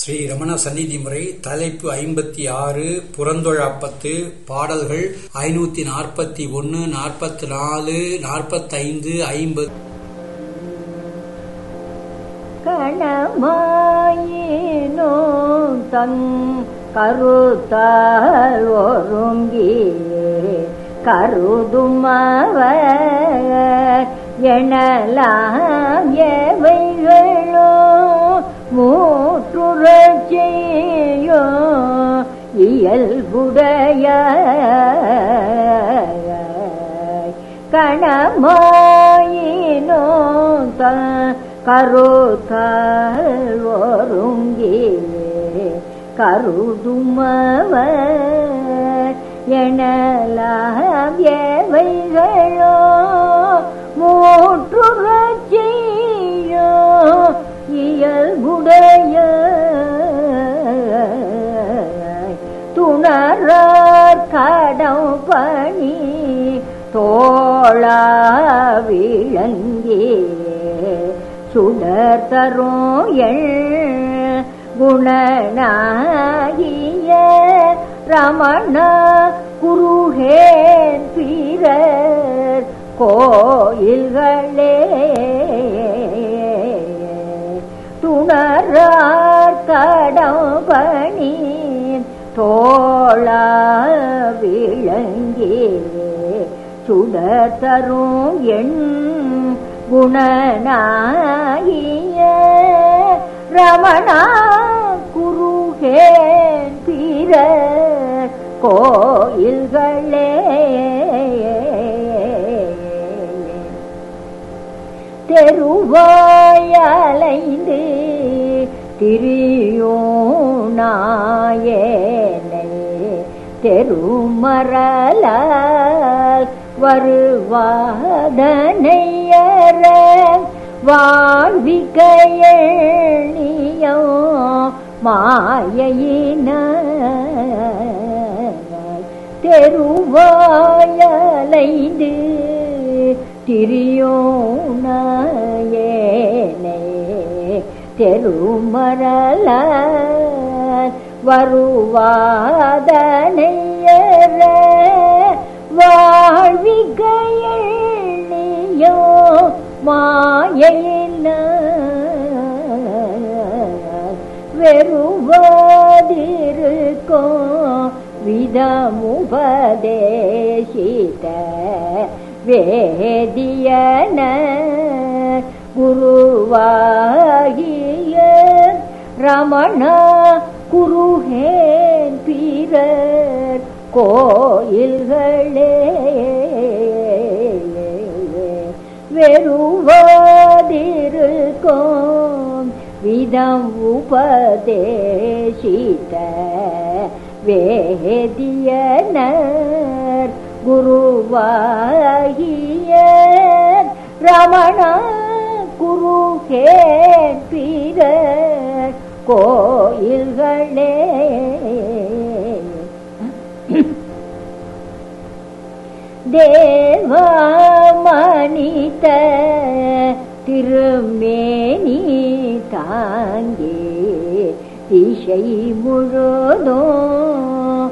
ஸ்ரீ ரமண சந்நிதி முறை தலைப்பு ஐம்பத்தி ஆறு புறந்தொழாப்பத்து பாடல்கள் ஐநூத்தி நாற்பத்தி ஒன்னு நாற்பத்தி நாலு நாற்பத்தைந்து ஐம்பது கணமாயினோ தன் கருத்தால் ஒருங்கி கருதுமவர் எனலாம் எவைகளோ மூற்றுறச் செய்யோ இயல்புடைய கணமாயினோ தன் கருத்தால் ஒருங்கி கருதுமவர் எனலாம் எவைகளோ மூற்றுறச் செய்யோ இயல்புடைய துணரார் கடம் பணி தோழா விளங்கி சுடர் தரும் எள் குணனாகிய ரமண குருகேன் பீரர் கோயில்களே துணரார் கடம் பணி தோழா விளங்கி சுடர் தரும் எண் குணனாகிய ரமணா குருகேன் பிற கோயில்களே தெருவாயலைந்து திரியோனாயனை தெருமரலால் வருவாதனையற வாழ்விக்கையணியோ மாயின தெருவாயலைந்து திரியோனேனே தெருமரல வருவாதனையற வாழ்விக்கையோ மாயின வெறுவாதிருக்கும் விதமுபதேசித வேதியன குருவாகிய ரமண குருகேன் பீரர் கோயில்களே வெறுவாதிருக்கும் விதம் உபதேசித்த வேதியனர் குருவாகிய ரமண குருகேன் பீர கோயில்களே தேவமணித திருமேனி தாங்கி திசை முழுதும்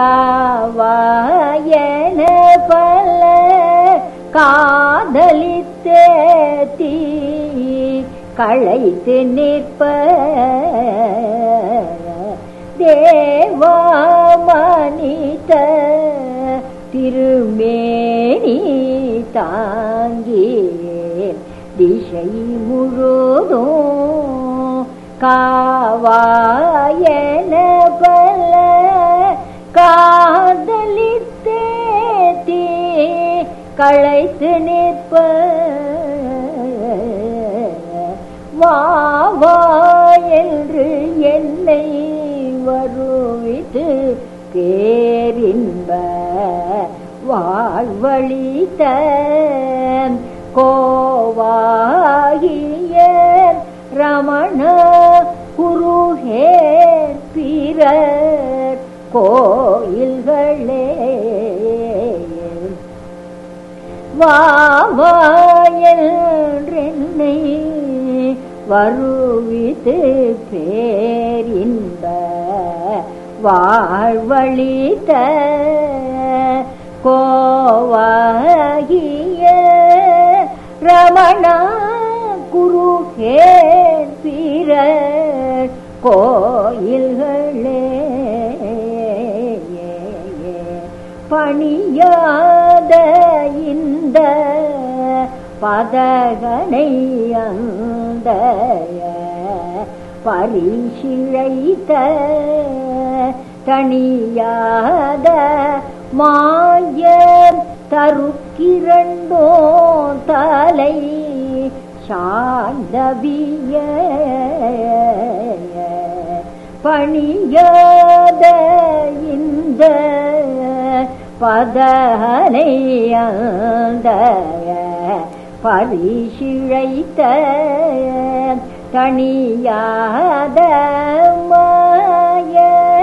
காவாயன பல காதலித்தே தீ களைத்து நிற்ப தேவாமணித திருமேனி தாங்கி திசை முழுதும் காவாயன பல காதலித்தே தீ களைத்து நிற்ப வா வா என்று என்னை வருவித்து பேரின்ப வாழ்வழித்த கோவாகிய ரமண குருஹே பிற கோயில்களே வா வா என்றென்னை வருவித்து பேரின்ப வாழ்வழித்த கோவாகிய ரமணா குருகே பிற கோயில்களே பணியாத இந்த பதகனை அந்த பரிசிழைத்த தனியாத மாய தருக்கிரண்டோ தலை சாந்தவிய பணியாத இந்த பதனை அந்த பரிசிழைத்த தனியாத மாய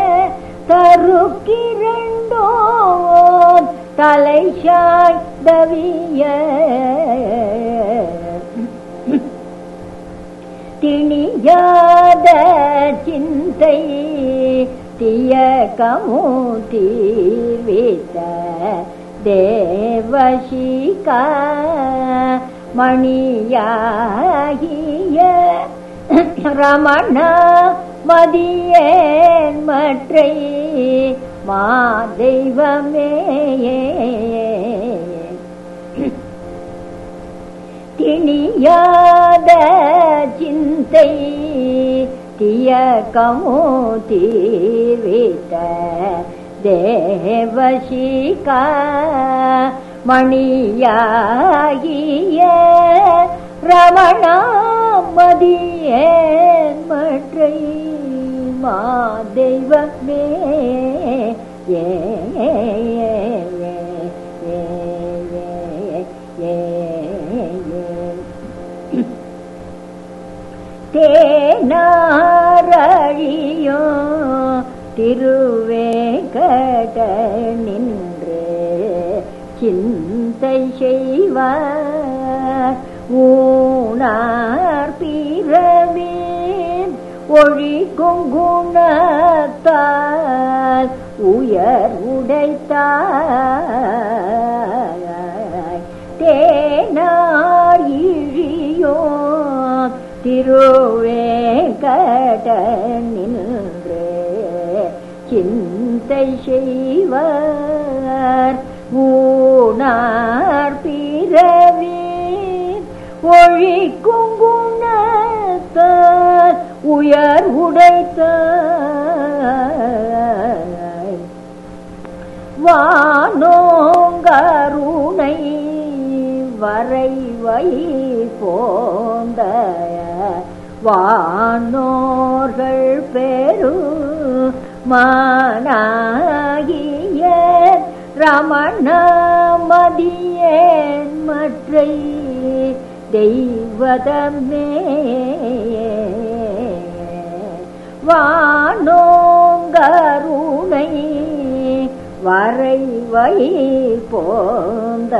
தருக்கிரண்டோ தலை சாய்ந்தவிய திணியாத சிந்தை தியகமு தீர்வித்த தேவசிகா மணியாகிய ரமண மதியேன் மற்றை மாதெய்வமே திணியாத சிந்தை தியகமோ தீர்வித்த தேவசிகா மணியாகிய ரமணா மதியேன் மற்றை மாதெய்வமே ஏ தேனாரழியோ திருவேகட நின்று சிந்தை செய்வார் ஊனார் பிறவின் ஒழிக்கும் குணத்தால் உயர் உடைத்தாய் தேனார் இழியோ திருவேகட நின்று சிந்தை செய்வார் ஊனார் பிறவி ஒழிக்கும் குணத்தால் உயர் உடைத்த வானோங்கருணை வரைவை போந்த வானோர்கள் பெரு மானாகிய ரமண மதியேன் மற்றை தெய்வதமே வானோங்கருணை வரைவை போந்த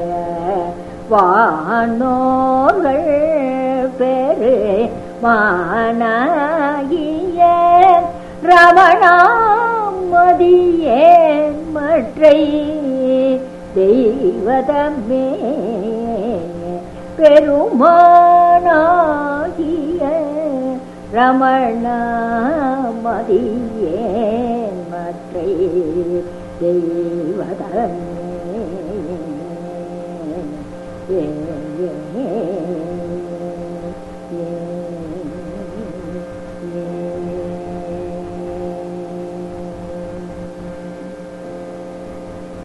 வானோர்கள் பெரு மானாகிய ரமணாமதியேன் மற்றை தெய்வதமே பெருமானாகிய ரமணாமதியேன் மற்றை தெய்வதமே ஏ ஏ